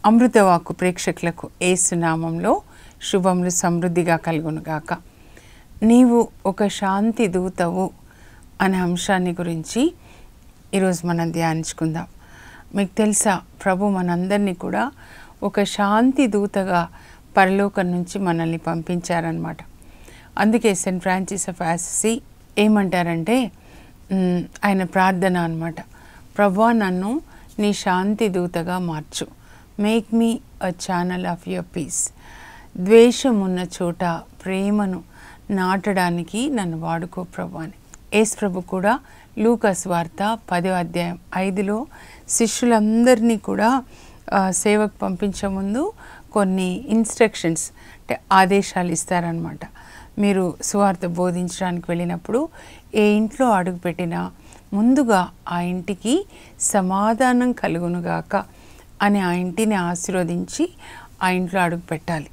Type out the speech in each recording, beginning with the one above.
అమృతవాకు ప్రేక్షకులకు ఏసునామంలో శుభములు సమృద్ధిగా కలుగునుగాక నీవు ఒక శాంతి దూతవు అనే అంశాన్ని గురించి ఈరోజు మనం ధ్యానించుకుందాం మీకు తెలుసా ప్రభు మనందరినీ కూడా ఒక శాంతి దూతగా పరలోకం నుంచి మనల్ని పంపించారనమాట అందుకే సెయింట్ ఫ్రాన్సిస్ ఆఫ్ యాసిసి ఏమంటారంటే మ్, ఆయన ప్రార్థన అనమాట ప్రభా నన్ను నీ శాంతి దూతగా మార్చు make me a channel of your peace ద్వేషం ఉన్న చోట ప్రేమను నాటడానికి నన్ను వాడుకో ప్రభు అని యేసు ప్రభు కూడా లూకస్ వార్త పదో అధ్యాయం ఐదులో శిష్యులందరినీ కూడా ఆ, సేవకు పంపించే ముందు కొన్ని ఇన్స్ట్రక్షన్స్ అంటే ఆదేశాలు ఇస్తారనమాట మీరు సువార్త బోధించడానికి వెళ్ళినప్పుడు ఏ ఇంట్లో అడుగుపెట్టినా ముందుగా ఆ ఇంటికి సమాధానం కలుగునుగాక అని ఆ ఇంటిని ఆశీర్వదించి ఆ ఇంట్లో అడుగు పెట్టాలి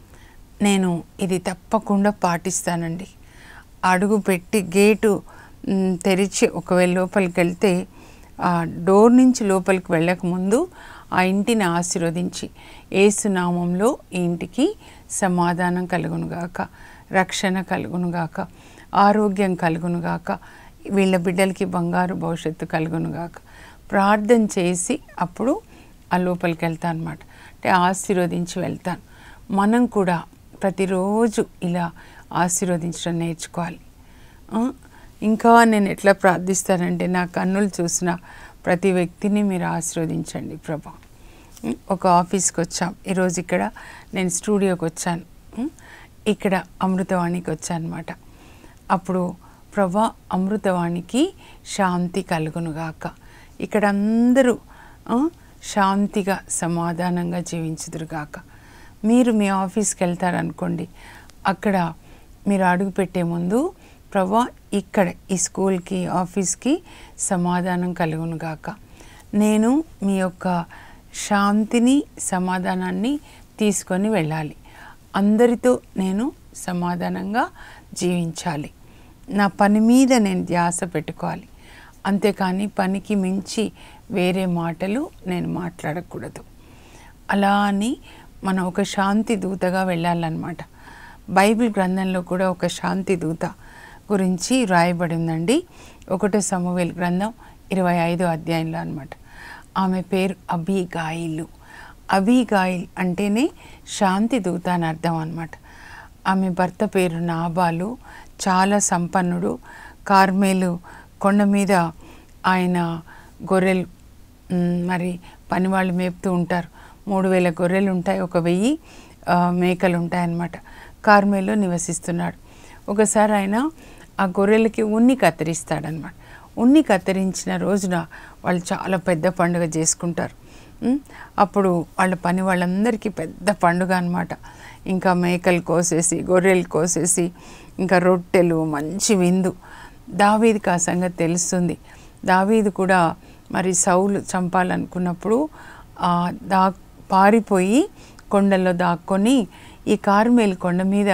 నేను ఇది తప్పకుండా పాటిస్తానండి అడుగు పెట్టి గేటు మ్, తెరిచి ఒకవేళ లోపలికి వెళ్తే ఆ డోర్ నుంచి లోపలికి వెళ్ళక ముందు ఆ ఇంటిని ఆశీర్వదించి ఏసునామంలో ఈ ఇంటికి సమాధానం కలుగునుగాక రక్షణ కలుగునుగాక ఆరోగ్యం కలుగునుగాక వీళ్ళ బిడ్డలకి బంగారు భవిష్యత్తు కలుగునుగాక ప్రార్థన చేసి అప్పుడు ఆ లోపలికి వెళ్తాను అనమాట అంటే ఆశీర్వదించి వెళ్తాను మనం కూడా ప్రతిరోజు ఇలా ఆశీర్వదించడం నేర్చుకోవాలి ఆ, ఇంకా నేను ఎట్లా ప్రార్థిస్తానంటే నా కన్నులు చూసిన ప్రతి వ్యక్తిని మీరు ఆశీర్వదించండి ప్రభా ఉం, ఒక ఆఫీస్కి వచ్చాం ఈరోజు ఇక్కడ నేను స్టూడియోకి వచ్చాను ఉం, ఇక్కడ అమృతవాణికి వచ్చాను అనమాట అప్పుడు ప్రభా అమృతవాణికి శాంతి కలుగునుగాక ఇక్కడ అందరూ ఆ, శాంతిగా సమాధానంగా జీవించుదురుగాక మీరు మీ ఆఫీస్కి వెళ్తారనుకోండి అక్కడ మీరు అడుగు పెట్టే ముందు ప్రభా ఇక్కడ ఈ స్కూల్కి ఆఫీస్కి సమాధానం కలుగునుగాక నేను మీ యొక్క శాంతిని సమాధానాన్ని తీసుకొని వెళ్ళాలి అందరితో నేను సమాధానంగా జీవించాలి నా పని మీద నేను ధ్యాస పెట్టుకోవాలి అంతేకాని పనికి మించి వేరే మాటలు నేను మాట్లాడకూడదు అలా అని మనం ఒక శాంతి దూతగా వెళ్ళాలన్నమాట బైబిల్ గ్రంథంలో కూడా ఒక శాంతి దూత గురించి రాయబడి ఉందండి ఒకటో సమవేల్ గ్రంథం ఇరవై ఐదో అధ్యాయంలో అనమాట ఆమె పేరు అబీగాయిలు అబీగాయిల్ అంటేనే శాంతి దూత అని అర్థం అనమాట ఆమె భర్త పేరు నాబాలు చాలా సంపన్నుడు కార్మేలు కొండ మీద ఆయన గొర్రెలు మ్, మరి పనివాళ్ళు మేపుతూ ఉంటారు మూడు వేల గొర్రెలు ఉంటాయి ఒక వెయ్యి ఆ, మేకలు ఉంటాయన్నమాట కార్మేలో నివసిస్తున్నాడు ఒకసారి ఆయన ఆ గొర్రెలకి ఉన్ని కత్తిరిస్తాడనమాట ఉన్ని కత్తిరించిన రోజున వాళ్ళు చాలా పెద్ద పండుగ చేసుకుంటారు ఉమ్, అప్పుడు వాళ్ళ పని వాళ్ళందరికీ పెద్ద పండుగ అనమాట ఇంకా మేకలు కోసేసి గొర్రెలు కోసేసి ఇంకా రొట్టెలు మంచి విందు దావీదికి ఆ సంగతి తెలుస్తుంది దావీదు కూడా మరి సౌలు చంపాలనుకున్నప్పుడు ఆ దా పారిపోయి కొండల్లో దాక్కొని ఈ కార్మేలు కొండ మీద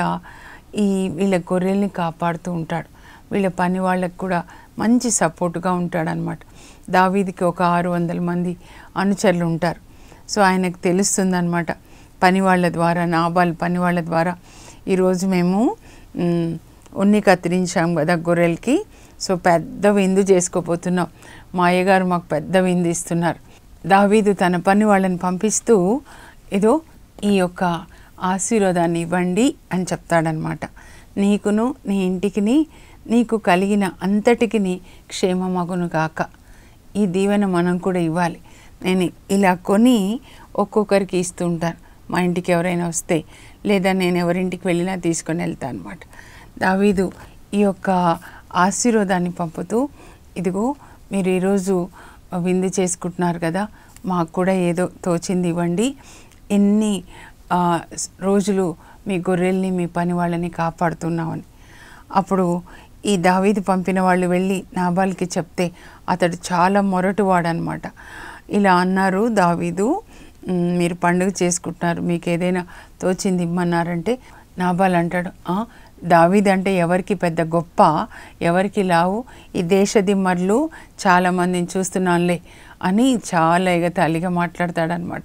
ఈ వీళ్ళ గొర్రెల్ని కాపాడుతూ ఉంటాడు వీళ్ళ పని వాళ్ళకు కూడా మంచి సపోర్టుగా ఉంటాడనమాట దావీదికి ఒక ఆరు వందల మంది అనుచరులు ఉంటారు సో ఆయనకు తెలుస్తుందన్నమాట పని వాళ్ళ ద్వారా నాబాల్ పని వాళ్ళ ద్వారా ఈరోజు మేము మ్, ఉన్ని కత్తిరించాం కదా గొర్రెలకి సో పెద్ద విందు చేసుకోపోతున్నాం మా అయ్యగారు మాకు పెద్ద విందు ఇస్తున్నారు దావీదు తన పని వాళ్ళని పంపిస్తూ ఏదో ఈ యొక్క ఆశీర్వాదాన్ని ఇవ్వండి అని చెప్తాడనమాట నీకును నీ ఇంటికిని నీకు కలిగిన అంతటికిని క్షేమమగును గాక ఈ దీవెన మనం కూడా ఇవ్వాలి నేను ఇలా కొని ఒక్కొక్కరికి ఇస్తూ ఉంటాను మా ఇంటికి ఎవరైనా వస్తే లేదా నేను ఎవరింటికి వెళ్ళినా తీసుకొని వెళ్తాను అనమాట దావీదు ఈ యొక్క ఆశీర్వాదాన్ని పంపుతూ ఇదిగో మీరు ఈరోజు విందు చేసుకుంటున్నారు కదా మాకు కూడా ఏదో తోచింది ఇవ్వండి ఎన్ని ఆ, స్- రోజులు మీ గొర్రెల్ని మీ పని వాళ్ళని కాపాడుతున్నామని అప్పుడు ఈ దావీదు పంపిన వాళ్ళు వెళ్ళి నాబాల్కి చెప్తే అతడు చాలా మొరటువాడనమాట ఇలా అన్నారు దావీదు "మ్, మీరు పండుగ చేసుకుంటున్నారు మీకు ఏదైనా తోచింది ఇమ్మన్నారంటే నాబాల్ అంటాడు "ఆ, దావీద్ అంటే ఎవరికి పెద్ద గొప్ప ఎవరికి లావు ఈ దేశ దిమ్మర్లు చాలామందిని చూస్తున్నానులే అని చాలా ఎగతాళిగా మాట్లాడతాడనమాట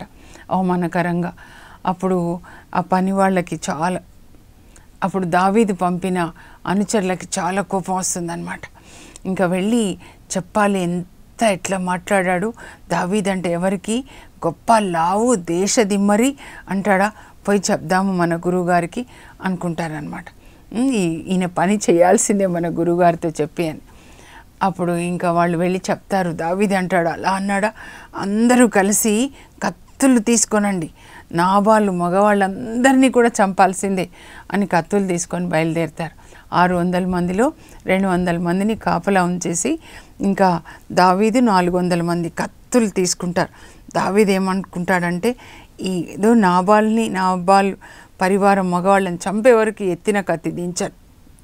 అవమానకరంగా అప్పుడు ఆ పని వాళ్ళకి చాలా అప్పుడు దావీదు పంపిన అనుచరులకి చాలా కోపం వస్తుందన్నమాట ఇంకా వెళ్ళి చెప్పాలి ఎంత ఎట్లా మాట్లాడాడు దావీద్ అంటే ఎవరికి గొప్ప లావు దేశ దిమ్మరి అంటాడా పోయి చెప్దాము మన గురువుగారికి అనుకుంటారనమాట ఉమ్, ఈ- ఈయన పని చేయాల్సిందే మన గురువుగారితో చెప్పి అని అప్పుడు ఇంకా వాళ్ళు వెళ్ళి చెప్తారు దావీది అంటాడు అలా అన్నాడా అందరూ కలిసి కత్తులు తీసుకోనండి నాబాలు మగవాళ్ళందరినీ కూడా చంపాల్సిందే అని కత్తులు తీసుకొని బయలుదేరుతారు ఆరు వందల మందిలో రెండు వందల మందిని కాపలా ఉంచేసి ఇంకా దావీదు నాలుగు వందల మంది కత్తులు తీసుకుంటారు దావీదు ఏమనుకుంటాడంటే ఈ ఏదో నాబాల్ని నాబాల్ పరివారం మగవాళ్ళని చంపే వరకు ఎత్తిన కత్తి దించారు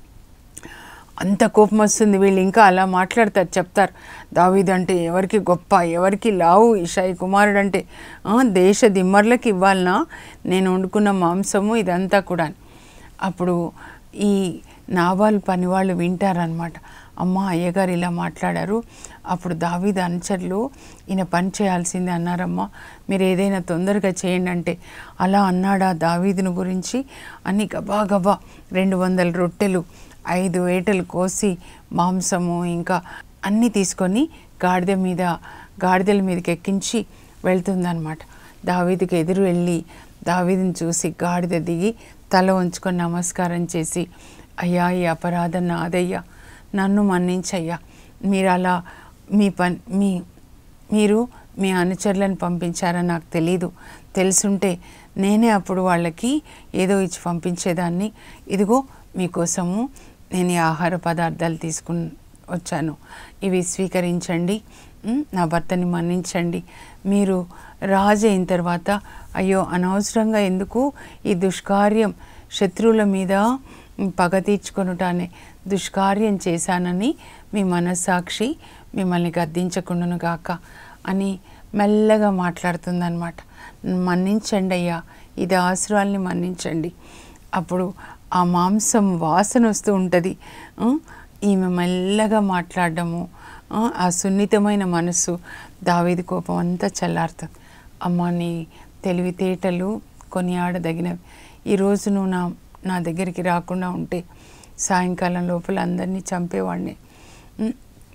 అంత కోపం వస్తుంది వీళ్ళు ఇంకా అలా మాట్లాడతారు చెప్తారు దావీదు అంటే ఎవరికి గొప్ప ఎవరికి లావు ఇషాయి కుమారుడు అంటే "ఆ, దేశ దిమ్మర్లకి ఇవ్వాలనా నేను వండుకున్న మాంసము ఇదంతా కూడా అని." అప్పుడు ఈ నాబాల్ పని వాళ్ళు వింటారనమాట అమ్మ అయ్యగారు ఇలా మాట్లాడారు అప్పుడు దావీదు అనుచరులు ఈయన పని చేయాల్సిందే అన్నారమ్మా మీరు ఏదైనా తొందరగా చేయండి అంటే అలా అన్నాడా దావీదును గురించి అని గబా గబా రెండు వందల రొట్టెలు ఐదు వేటలు కోసి మాంసము ఇంకా అన్నీ తీసుకొని గాడిద మీద గాడిదల మీదకి ఎక్కించి వెళ్తుందన్నమాట దావీదికి ఎదురు వెళ్ళి దావీదిని చూసి గాడిద దిగి తల ఉంచుకొని నమస్కారం చేసి అయ్యా ఈ అపరాధం నాదయ్యా నన్ను మన్నించయ్యా మీరు అలా మీ పని మీ మీరు మీ అనుచరులను పంపించారని నాకు తెలీదు తెలుసుంటే నేనే అప్పుడు వాళ్ళకి ఏదో ఇచ్చి పంపించేదాన్ని ఇదిగో మీకోసము నేను ఈ ఆహార పదార్థాలు తీసుకుని వచ్చాను ఇవి స్వీకరించండి ఉమ్, నా భర్తని మన్నించండి మీరు రాజు అయిన తర్వాత అయ్యో అనవసరంగా ఎందుకు ఈ దుష్కార్యం శత్రువుల మీద ఉమ్, పగ తీర్చుకొనుటానే దుష్కార్యం చేశానని మీ మనస్సాక్షి మిమ్మల్ని గద్దించకుండాను గాక అని మెల్లగా మాట్లాడుతుందన్నమాట మన్నించండి అయ్యా ఇది ఆసురాల్ని మన్నించండి అప్పుడు ఆ మాంసం వాసన వస్తూ ఉంటుంది ఆ, ఈమె మెల్లగా మాట్లాడడము ఆ, ఆ సున్నితమైన మనసు దావీది కోపం అంతా చల్లారుతుంది అమ్మ నీ తెలివితేటలు కొనియాడదగినవి ఈరోజు నువ్వు నా నా దగ్గరికి రాకుండా ఉంటే సాయంకాలం లోపల అందరినీ చంపేవాడిని ఉమ్,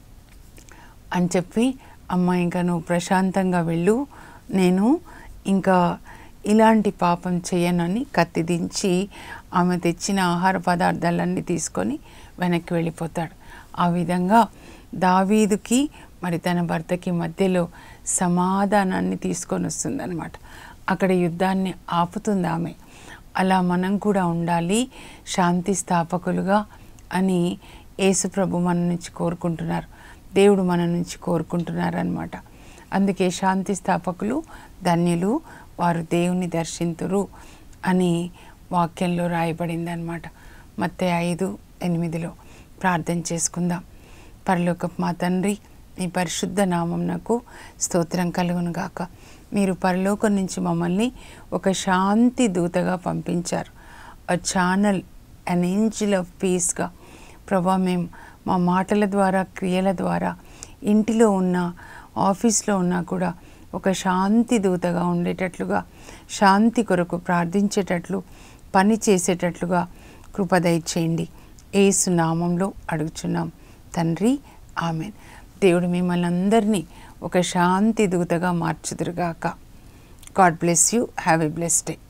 అని చెప్పి అమ్మ ఇంకా నువ్వు ప్రశాంతంగా వెళ్ళు నేను ఇంకా ఇలాంటి పాపం చేయనని కత్తి దించి ఆమె తెచ్చిన ఆహార పదార్థాలన్నీ తీసుకొని వెనక్కి వెళ్ళిపోతాడు ఆ విధంగా దావీదుకి మరి తన భర్తకి మధ్యలో సమాధానాన్ని తీసుకొని వస్తుందన్నమాట అక్కడ యుద్ధాన్ని ఆపుతుంది ఆమె అలా మనం కూడా ఉండాలి శాంతి స్థాపకులుగా అని యేసుప్రభు మన నుంచి కోరుకుంటున్నారు దేవుడు మన నుంచి కోరుకుంటున్నారు అనమాట అందుకే శాంతి స్థాపకులు ధన్యులు వారు దేవుని దర్శింతురు అని వాక్యంలో రాయబడింది అనమాట మత్తే ఐదు ఎనిమిదిలో ప్రార్థన చేసుకుందాం పరలోకపు మా తండ్రి మీ పరిశుద్ధ నామంనకు స్తోత్రం కలుగును గాక మీరు పరలోకం నుంచి మమ్మల్ని ఒక శాంతి దూతగా పంపించారు a channel an angel of పీస్గా ప్రభా మేము మా మాటల ద్వారా క్రియల ద్వారా ఇంటిలో ఉన్న ఆఫీస్లో ఉన్నా కూడా ఒక శాంతి దూతగా ఉండేటట్లుగా శాంతి కొరకు ప్రార్థించేటట్లు పని చేసేటట్లుగా కృప దయచేయండి ఏసు నామంలో అడుగుచున్నాం తండ్రి ఆమెన్ దేవుడు మిమ్మల్ని అందరినీ ఒక శాంతి దూతగా మార్చుదురుగాక God bless you have a bless day